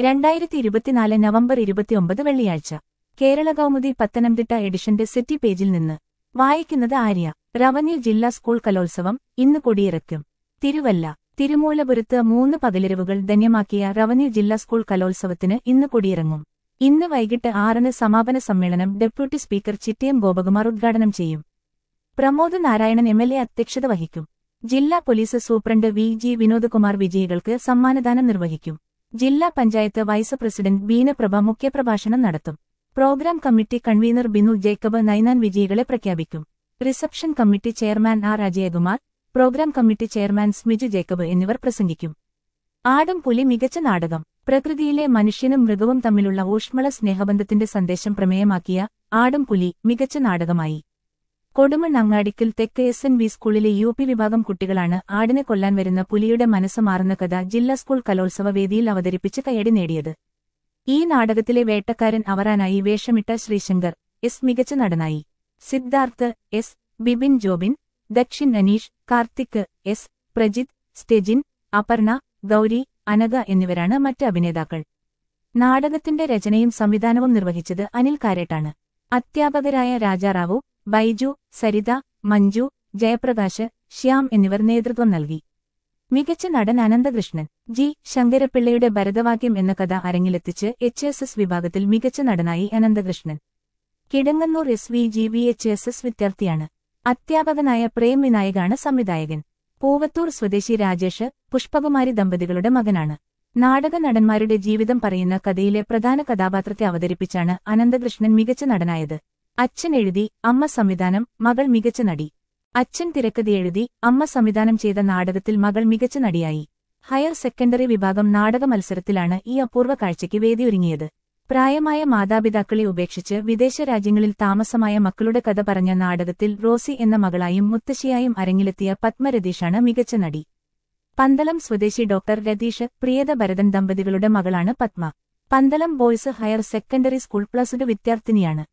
രണ്ടായിരത്തി ഇരുപത്തിനാല് നവംബർ ഇരുപത്തിയൊമ്പത് വെള്ളിയാഴ്ച കേരള കൗമുദി പത്തനംതിട്ട എഡിഷന്റെ സെറ്റി പേജിൽ നിന്ന് വായിക്കുന്നത് ആര്യ റവന്യൂ ജില്ലാ സ്കൂൾ കലോത്സവം ഇന്ന് കൊടിയിറക്കും തിരുവല്ല തിരുമൂലപുരത്ത് മൂന്ന് പകലിരവുകൾ ധന്യമാക്കിയ റവന്യൂ ജില്ലാ സ്കൂൾ കലോത്സവത്തിന് ഇന്ന് കൊടിയിറങ്ങും ഇന്ന് വൈകിട്ട് ആറിന് സമാപന സമ്മേളനം ഡെപ്യൂട്ടി സ്പീക്കർ ചിറ്റയം ഗോപകുമാർ ഉദ്ഘാടനം ചെയ്യും Pramod Narayanan M L A അധ്യക്ഷത വഹിക്കും ജില്ലാ police superintendent V G Vinodakumar വിജയികൾക്ക് സമ്മാനദാനം നിർവഹിക്കും ജില്ലാ പഞ്ചായത്ത് വൈസ് പ്രസിഡന്റ് ബീനപ്രഭ മുഖ്യപ്രഭാഷണം നടത്തും programme committee convener Binu Jacob Ninan വിജയികളെ പ്രഖ്യാപിക്കും reception committee chairman R Ajayakumar programme committee chairman Smiju Jacob എന്നിവർ പ്രസംഗിക്കും ആടും പുലി മികച്ച നാടകം പ്രകൃതിയിലെ മനുഷ്യനും മൃഗവും തമ്മിലുള്ള ഊഷ്മള സ്നേഹബന്ധത്തിന്റെ സന്ദേശം പ്രമേയമാക്കിയ ആടും പുലി മികച്ച നാടകമായി കൊടുമൺ അങ്ങാടിക്കൽ തെക്ക് എസ് എൻ വി സ്കൂളിലെ യു പി വിഭാഗം കുട്ടികളാണ് ആടിനെ കൊല്ലാൻ വരുന്ന പുലിയുടെ മനസ്സ് മാറുന്ന കഥ ജില്ലാ സ്കൂൾ കലോത്സവ വേദിയിൽ അവതരിപ്പിച്ച് കയ്യടി നേടിയത് ഈ നാടകത്തിലെ വേട്ടക്കാരൻ അവറാനായി വേഷമിട്ട ശ്രീശങ്കർ എസ് മികച്ച നടനായി സിദ്ധാർത്ഥ് എസ് ബിബിൻ ജോബിൻ ദക്ഷിൻ അനീഷ് കാർത്തിക് എസ് പ്രജിത് സ്റ്റെജിൻ അപർണ ഗൗരി അനഘ എന്നിവരാണ് മറ്റ് അഭിനേതാക്കൾ നാടകത്തിന്റെ രചനയും സംവിധാനവും നിർവഹിച്ചത് അനിൽ കാരേട്ടാണ് അധ്യാപകരായ രാജാറാവു ബൈജു സരിത മഞ്ജു ജയപ്രകാശ് ശ്യാം എന്നിവർ നേതൃത്വം നൽകി മികച്ച നടൻ അനന്തകൃഷ്ണൻ ജി ശങ്കരപ്പിള്ളയുടെ ഭരതവാക്യം എന്ന കഥ അരങ്ങിലെത്തിച്ച് എച്ച് എസ് എസ് വിഭാഗത്തിൽ മികച്ച നടനായി Ananthakrishnan Kidangannur S V G V H S S വിദ്യാർത്ഥിയാണ് അധ്യാപകനായ പ്രേം വിനായകാണ് സംവിധായകൻ പൂവത്തൂർ സ്വദേശി രാജേഷ് പുഷ്പകുമാരി ദമ്പതികളുടെ മകനാണ് നാടക നടന്മാരുടെ ജീവിതം പറയുന്ന കഥയിലെ പ്രധാന കഥാപാത്രത്തെ അവതരിപ്പിച്ചാണ് അനന്തകൃഷ്ണൻ മികച്ച നടനായത് അച്ഛൻ എഴുതി അമ്മ സംവിധാനം മകൾ മികച്ച നടി അച്ഛൻ തിരക്കഥ എഴുതി അമ്മ സംവിധാനം ചെയ്ത നാടകത്തിൽ മകൾ മികച്ച നടിയായി ഹയർ സെക്കൻഡറി വിഭാഗം നാടക മത്സരത്തിലാണ് ഈ അപൂർവ കാഴ്ചയ്ക്ക് വേദിയൊരുങ്ങിയത് പ്രായമായ മാതാപിതാക്കളെ ഉപേക്ഷിച്ച് വിദേശ രാജ്യങ്ങളിൽ താമസമായ മക്കളുടെ കഥ പറഞ്ഞ നാടകത്തിൽ റോസി എന്ന മകളായും മുത്തശ്ശിയായും അരങ്ങിലെത്തിയ പത്മരതീഷാണ് മികച്ച നടി പന്തളം സ്വദേശി ഡോക്ടർ രതീഷ് പ്രിയത ഭരതൻ ദമ്പതികളുടെ മകളാണ് Padma Pandalam boys higher secondary school plus two വിദ്യാർത്ഥിനിയാണ്